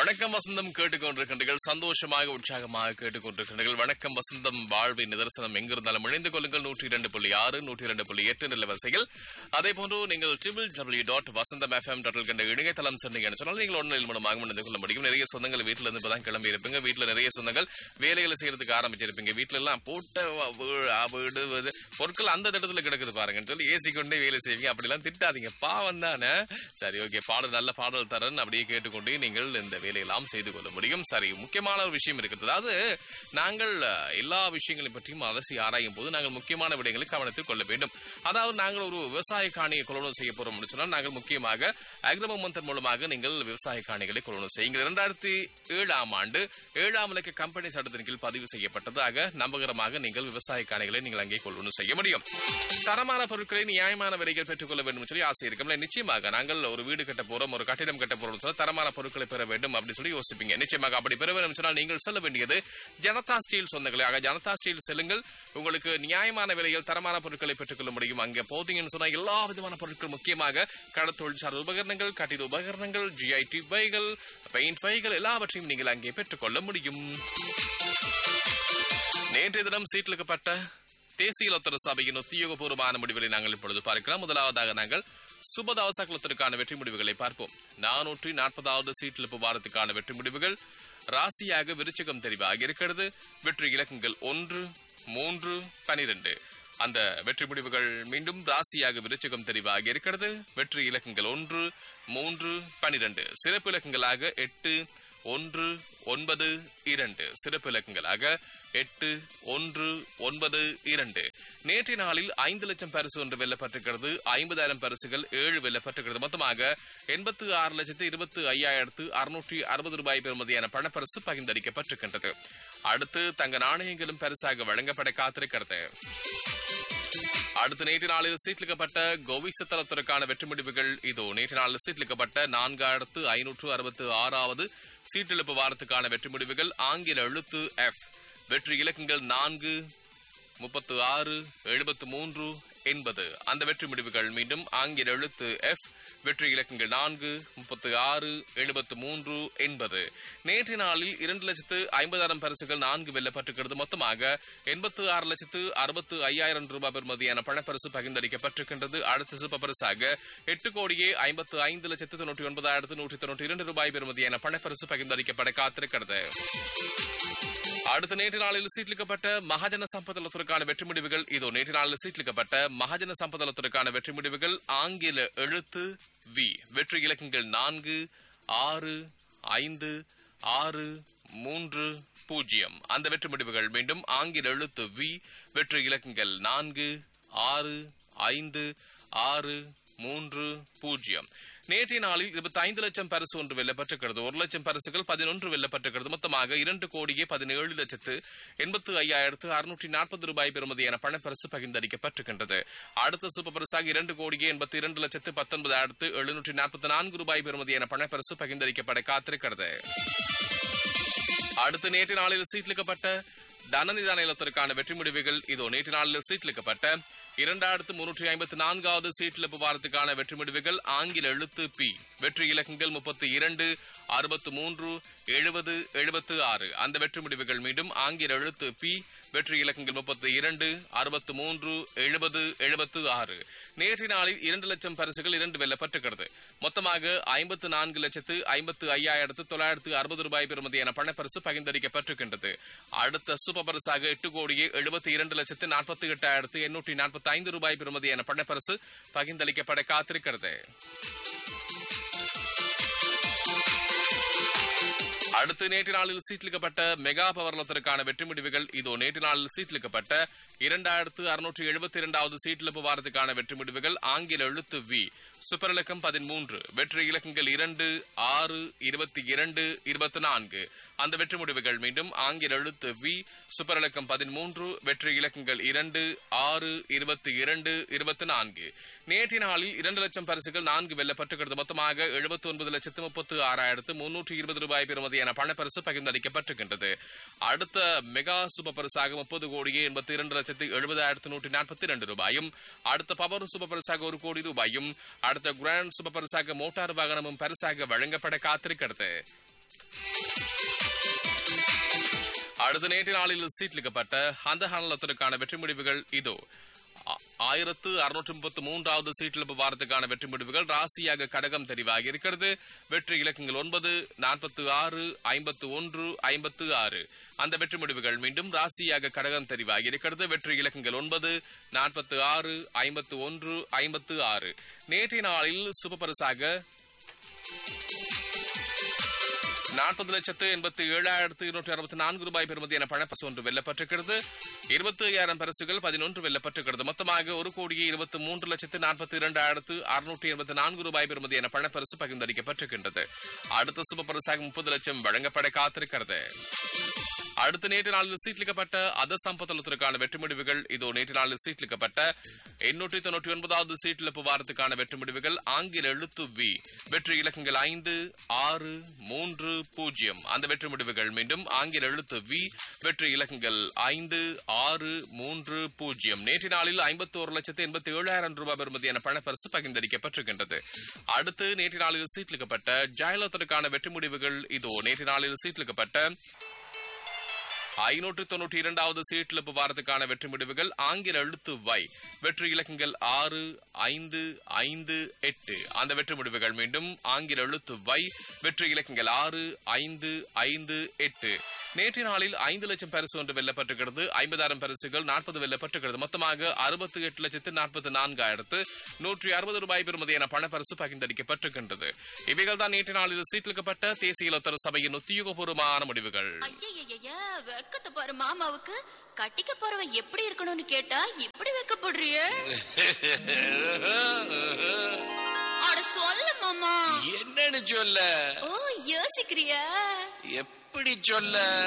வணக்கம் வசந்தம் கேட்டுக்கொண்டிருக்கின்றீர்கள் சந்தோஷமாக உற்சாகமாக கேட்டுக்கொண்டிருக்கின்றீர்கள் வணக்கம் வசந்தம் வாழ்வின் நிதர்சனம் எங்கிருந்தாலும் இணைந்து கொள்ளுங்கள் நூற்றி இரண்டு புள்ளி ஆறு நூற்றி இரண்டு புள்ளி எட்டு நிலவரிசையில் அதே போன்று நீங்கள் triple W dot Vasantham FM dot என்ற இணையதளம் சென்றீங்கன்னு சொன்னால் நீங்கள் ஒன்றில் மூலமாக இணைந்து கொள்ள முடியும் நிறைய சொந்தங்கள் வீட்டில் இருந்து இப்பதான் கிளம்பி இருப்பீங்க வீட்டில் நிறைய சொந்தங்கள் வேலைகளை செய்யறதுக்கு ஆரம்பிச்சிருப்பீங்க வீட்டுல எல்லாம் போட்ட வ- வீ- ஆ, வீடு இது, பொருட்கள் அந்த இடத்துல கிடக்குது பாருங்கன்னு சொல்லி ஏசி கொண்டே வேலை செய்வீங்க அப்படிலாம் திட்டாதீங்க பாவம் தானே சரி ஓகே பாடல் நல்ல பாடல் தரன் அப்படியே கேட்டுக்கொண்டே நீங்கள் இந்த வேலையெல்லாம் செய்து கொள்ள முடியும் சரி முக்கியமான ஒரு விஷயம் இருக்கிறது அதாவது நாங்கள் அஹ், எல்லா விஷயங்களையும் பற்றியும் அலசி ஆராயும் போது நாங்கள் முக்கியமான விடயங்களை கவனத்தில் கொள்ள வேண்டும் அதாவது நாங்கள் ஒரு விவசாய காணியை கொள்வனம் செய்ய போறோம் என்று சொன்னால் நாங்கள் முக்கியமாக அக்ரம மந்தன் மூலமாக நீங்கள் விவசாய காணிகளை கொள்வனம் செய்யுங்க இரண்டாயிரத்தி ஏழாம் ஆண்டு ஏழாம் இலக்க கம்பெனி சட்டத்தின் கீழ் பதிவு செய்யப்பட்டது ஆக நம்பகரமாக நீங்கள் விவசாய காணிகளை நீங்கள் அங்கே கொள்வனம் செய்ய முடியும் தரமான பொருட்களை நியாயமான விலைகள் பெற்றுக்கொள்ள வேண்டும் சொல்லி ஆசை இருக்கும் இல்ல, நிச்சயமாக நாங்கள் ஒரு வீடு கட்ட போறோம் ஒரு கட்டிடம் கட்ட போறோம் சொன்னா தரமான பொருட்களை பெற வேண்டும் அப்படி சொல்லி யோசிப்பீங்க நிச்சயமாக அப்படி பெற வேண்டும் சொன்னால் நீங்கள் செல்ல வேண்டியது ஜனதா ஸ்டீல் சொந்தங்களே ஆக ஜனதா ஸ்டீல் செல்லுங்கள் உங்களுக்கு நியாயமான விலையில் தரமான பொருட்களை பெற்றுக்கொள்ள முடியும் அங்க போதீங்கன்னு சொன்னா எல்லா விதமான பொருட்கள் முக்கியமாக கடத்தொழில் சார்ந்த உபகரணங்கள் கட்டிட உபகரணங்கள் ஜிஐடி பைகள் பெயிண்ட் பைகள் எல்லாவற்றையும் நீங்கள் அங்கே பெற்றுக்கொள்ள முடியும் நேற்றைய தினம் சீட்டிலுக்கப்பட்ட தேசிய லொத்தர சபையின் உத்தியோகபூர்வமான முடிவுகளை நாங்கள் இப்பொழுது பார்க்கலாம் முதலாவதாக நாங்கள் சுபதாவச குலத்திற்கான வெற்றி முடிவுகளை பார்ப்போம் நானூற்றி நாற்பதாவது சீட்டிழப்பு வாரத்துக்கான வெற்றி முடிவுகள் ராசியாக விருச்சகம் தெரிவாக இருக்கிறது வெற்றி இலக்கங்கள் ஒன்று மூன்று பனிரெண்டு அந்த வெற்றி முடிவுகள் மீண்டும் ராசியாக விருச்சகம் தெரிவாக இருக்கிறது வெற்றி இலக்கங்கள் ஒன்று மூன்று பனிரெண்டு சிறப்பு இலக்கங்களாக எட்டு ஒன்று ஒன்பது இரண்டு சிறப்பு இலக்கங்களாக எட்டு ஒன்று ஒன்பது இரண்டு நேற்றைய நாளில் ஐந்து லட்சம் பரிசு ஒன்று வெல்லப்பட்டிருக்கிறது ஐம்பதாயிரம் பரிசுகள் ஏழு வெல்லப்பட்டிருக்கிறது மொத்தமாக எண்பத்து ஆறு லட்சத்து இருபத்தி ஐயாயிரத்து அறுநூற்றி அறுபது ரூபாய் பெறுமதியான பணப்பரிசு பகிர்ந்தளிக்கப்பட்டிருக்கின்றது அடுத்து தங்க நாணயங்களும் பரிசாக வழங்கப்பட காத்திருக்கிறது அடுத்து நேற்று நாளில் சீட்லிக்கப்பட்ட கோவிச தளத்திற்கான வெற்றி முடிவுகள் இதோ நேற்று நாளில் சீட்லிக்கப்பட்ட நான்காயிரத்து ஐநூற்று அறுபத்து ஆறாவது சீட்டிழப்பு வாரத்துக்கான வெற்றி முடிவுகள் ஆங்கில எழுத்து எஃப் வெற்றி இலக்கங்கள் நான்கு முப்பத்து ஆறு எழுபத்து மூன்று எண்பது அந்த வெற்றி முடிவுகள் மீண்டும் ஆங்கில எழுத்து எஃப் வெற்றி இலக்கங்கள் நான்கு முப்பத்து ஆறு எழுபத்து மூன்று எண்பது நேற்றைய நாளில் இரண்டு லட்சத்து ஐம்பதாயிரம் பரிசுகள் நான்கு வெல்லப்பட்டிருக்கிறது மொத்தமாக எண்பத்து ஆறு லட்சத்து அறுபத்து ஐயாயிரம் ரூபாய் பெறுமதியான பணப்பரிசு பகிர்ந்தளிக்கப்பட்டிருக்கின்றது அடுத்த சூப்பர் பரிசாக எட்டு கோடியே ஐம்பத்து ஐந்து லட்சத்து தொண்ணூற்றி ஒன்பதாயிரத்து நூற்றி தொண்ணூற்றி இரண்டு ரூபாய் பெறுமதியான பணப்பரிசு பகிர்ந்தளிக்கப்பட காத்திருக்கிறது அடுத்த நேற்று நாளில் சீட்லிக்கப்பட்ட மகாஜன சம்பதலத்திற்கான வெற்றி முடிவுகள் இதோ நேற்று நாளில் சீட்லிக்கப்பட்ட மகாஜன சம்பதலத்திற்கான வெற்றி முடிவுகள் ஆங்கில எழுத்து வி வெற்றி இலக்கங்கள் நான்கு ஆறு ஐந்து ஆறு மூன்று பூஜ்ஜியம் அந்த வெற்றி முடிவுகள் மீண்டும் ஆங்கில எழுத்து வி வெற்றி இலக்கங்கள் நான்கு ஆறு ஐந்து ஆறு மூன்று பூஜ்ஜியம் நேற்றைய நாளில் இருபத்தி ஐந்து லட்சம் பரிசு ஒன்று வெல்லப்பட்டிருக்கிறது ஒரு லட்சம் பரிசுகள் பதினொன்று வெல்லப்பட்டிருக்கிறது மொத்தமாக இரண்டு கோடியே பதினேழு லட்சத்து எண்பத்து ஐயாயிரத்து அறுநூற்றி நாற்பது ரூபாய் பெறுமதியான பணப்பரிசு பகிர்ந்தளிக்கப்பட்டிருக்கின்றது அடுத்த சூப்பர் பரிசாக இரண்டு கோடியே எண்பத்தி இரண்டு லட்சத்து பத்தொன்பதாயிரத்து எழுநூற்றி நாற்பத்தி நான்கு ரூபாய் பெறுமதியான பணப்பரிசு பகிர்ந்தளிக்கப்பட காத்திருக்கிறது அடுத்து நேற்று நாளில் சீட்லிக்கப்பட்ட தனநிதான இல்லத்திற்கான வெற்றி முடிவுகள் இதோ நேற்று நாளில் சீட்லிக்கப்பட்ட இரண்டாயிரத்து முன்னூற்றி ஐம்பத்தி நான்காவது சீட்டிழப்பு வாரத்துக்கான வெற்றி முடிவுகள் ஆங்கில எழுத்து பி வெற்றி இலக்கங்கள் முப்பத்தி இரண்டு அறுபத்து மூன்று எழுபது எழுபத்து ஆறு அந்த வெற்றி முடிவுகள் மீண்டும் ஆங்கில எழுத்து பி வெற்றி இலக்கங்கள் முப்பத்தி இரண்டு அறுபத்து மூன்று எழுபது எழுபத்து ஆறு நேற்றைய நாளில் இரண்டு லட்சம் பரிசுகள் இரண்டு வெல்லப்பட்டிருக்கிறது மொத்தமாக ஐம்பத்து நான்கு லட்சத்து ஐம்பத்து ஐயாயிரத்து தொள்ளாயிரத்து அறுபது ரூபாய் பெறுமதியான பணப்பரிசு பகிர்ந்தளிக்கப்பட்டிருக்கின்றது அடுத்த சூப்பர் பரிசாக எட்டு கோடியே எழுபத்தி இரண்டு லட்சத்து நாற்பத்தி எட்டாயிரத்து எண்ணூற்றி நாற்பத்தி ஐந்து ரூபாய் பெறுமதியான பணப்பரிசு பகிர்ந்தளிக்கப்பட காத்திருக்கிறது அடுத்து நேற்று நாளில் சீட்லிக்கப்பட்ட மெகா பவர்லத்திற்கான வெற்றி முடிவுகள் இதோ நேற்று நாளில் சீட்லிக்கப்பட்ட இரண்டாயிரத்து அறுநூற்றி எழுபத்தி இரண்டாவது சீட்டிழப்பு வாரத்துக்கான வெற்றி முடிவுகள் ஆங்கில எழுத்து வி சூப்பர் இலக்கம் பதிமூன்று வெற்றி இலக்கங்கள் இரண்டு ஆறு இருபத்தி இரண்டு இருபத்தி நான்கு அந்த வெற்றி முடிவுகள் மீண்டும் ஆங்கில எழுத்து வி சூப்பர் இலக்கம் பதிமூன்று வெற்றி இலக்கங்கள் இரண்டு ஆறு இருபத்தி இரண்டு இருபத்தி நான்கு நேற்றைய நாளில் இரண்டு லட்சம் பரிசுகள் நான்கு வெல்லப்பட்டிருக்கிறது மொத்தமாக எழுபத்தி ஒன்பது லட்சத்து முப்பத்து ஆறாயிரத்து முன்னூற்றி இருபது ரூபாய் பெறுமதியான பணப்பரிசு பகிர்ந்தளிக்கப்பட்டிருக்கின்றது அடுத்த மெகா சூப்பர் பரிசாக முப்பது கோடியே எண்பத்தி இரண்டு லட்சத்து எழுபதாயிரத்து நூற்றி நாற்பத்தி இரண்டு ரூபாயும் அடுத்த பவர் சூப்பர் பரிசாக ஒரு கோடி ரூபாயும் அடுத்த கிராண்ட் சூப்பர் பரிசாக மோட்டார் வாகனமும் பரிசாக வழங்கப்பட காத்திருக்கிறது அடுத்த நேற்று நாளில் சீட்லிக்கப்பட்ட அந்த ஹானலத்திற்கான வெற்றி முடிவுகள் இதோ ஆ- ஆயிரத்து அறுநூற்று முப்பத்து மூன்றாவது சீட்டிழப்பு வாரத்துக்கான வெற்றி முடிவுகள் ராசியாக கடகம் தெரிவாகி இருக்கிறது வெற்றி இலக்கங்கள் ஒன்பது நாற்பத்து ஆறு ஐம்பத்து ஒன்று ஐம்பத்து ஆறு அந்த வெற்றி முடிவுகள் மீண்டும் ராசியாக கடகம் தெரிவாகி இருக்கிறது வெற்றி இலக்கங்கள் ஒன்பது நாற்பத்து ஆறு ஐம்பத்து ஒன்று ஐம்பத்து ஆறு நேற்றைய நாளில் சுபபரிசாக நாற்பது லட்சத்து எண்பத்தி ஏழாயிரத்து இருநூற்றி அறுபத்தி நான்கு ரூபாய் பெறுமதியான பணப்பரிசு ஒன்று வெல்லப்பட்டிருக்கிறது இருபத்தி ஐயாயிரம் பரிசுகள் பதினொன்று வெல்லப்பட்டிருக்கிறது மொத்தமாக ஒரு கோடியே இருபத்தி மூன்று லட்சத்து நாற்பத்தி இரண்டாயிரத்து அறுநூற்றி எண்பத்தி நான்கு ரூபாய் பெறுமதியான பணப்பரிசு பகிர்ந்தளிக்கப்பட்டிருக்கின்றது அடுத்த சுப பரிசாக முப்பது லட்சம் வழங்கப்பட காத்திருக்கிறது அடுத்த நேற்று நாளில் சீட்லிக்கப்பட்ட அத சம்பத்தலத்திற்கான வெற்றி முடிவுகள் இதோ நேற்று நாளில் சீட்லிக்கப்பட்ட எண்ணூற்றி தொண்ணூற்றி ஒன்பதாவது சீட்டிழப்பு வாரத்துக்கான வெற்றி முடிவுகள் ஆங்கில எழுத்து வி வெற்றி இலக்கங்கள் ஐந்து ஆறு மூன்று பூஜ்ஜியம் அந்த வெற்றி முடிவுகள் மீண்டும் ஆங்கில எழுத்து வி வெற்றி இலக்கங்கள் ஐந்து ஆறு மூன்று பூஜ்ஜியம் நேற்று நாளில் ஐம்பத்தோரு லட்சத்து எண்பத்தி ஏழாயிரம் ரூபாய் பெறுமதியான பணப்பரிசு பகிர்ந்தளிக்கப்பட்டிருக்கின்றது அடுத்து நேற்று நாளில் சீட்லிக்கப்பட்ட ஜெயலலிதாவுக்கான வெற்றி முடிவுகள் இதோ நேற்று நாளில் சீட்லிக்கப்பட்ட ஐநூற்று தொண்ணூற்றி இரண்டாவது சீட்டிழப்பு வாரத்துக்கான வெற்றி முடிவுகள் ஆங்கில எழுத்து வை வெற்றி இலக்கங்கள் ஆறு ஐந்து ஐந்து எட்டு அந்த வெற்றி முடிவுகள் மீண்டும் ஆங்கில எழுத்து வை வெற்றி இலக்கங்கள் ஆறு ஐந்து ஐந்து எட்டு நேற்றைய நாளில் ஐந்து லட்சம் பரிசு ஒன்று வெல்லப்பட்டிருக்கிறது ஐம்பதாயிரம் பரிசுகள் நாற்பது வெல்லப்பட்டிருக்கிறது மொத்தமாக அறுபத்தி எட்டு லட்சத்து நாற்பத்தி நான்காயிரத்து நூற்றி அறுபது ரூபாய் பெறுமதியான பணப்பரிசு பகிர்ந்தளிக்கப்பட்டிருக்கின்றது இவைகள் தான் நேற்று நாளில் சீட்டிலிக்கப்பட்ட தேசிய இலத்தர சபையின் உத்தியோகபூர்வமான முடிவுகள் ஐயையைய, வெக்கத்தை பாரு மாமாவுக்கு கட்டிக்க போறவன் எப்படி இருக்கணும்னு கேட்டா இப்படி வெக்கப்படுறிய அட சொல்ல மாமா என்னன்னு சொல்ல ஓ யோசிக்கிறியா எப்படி சொல்ல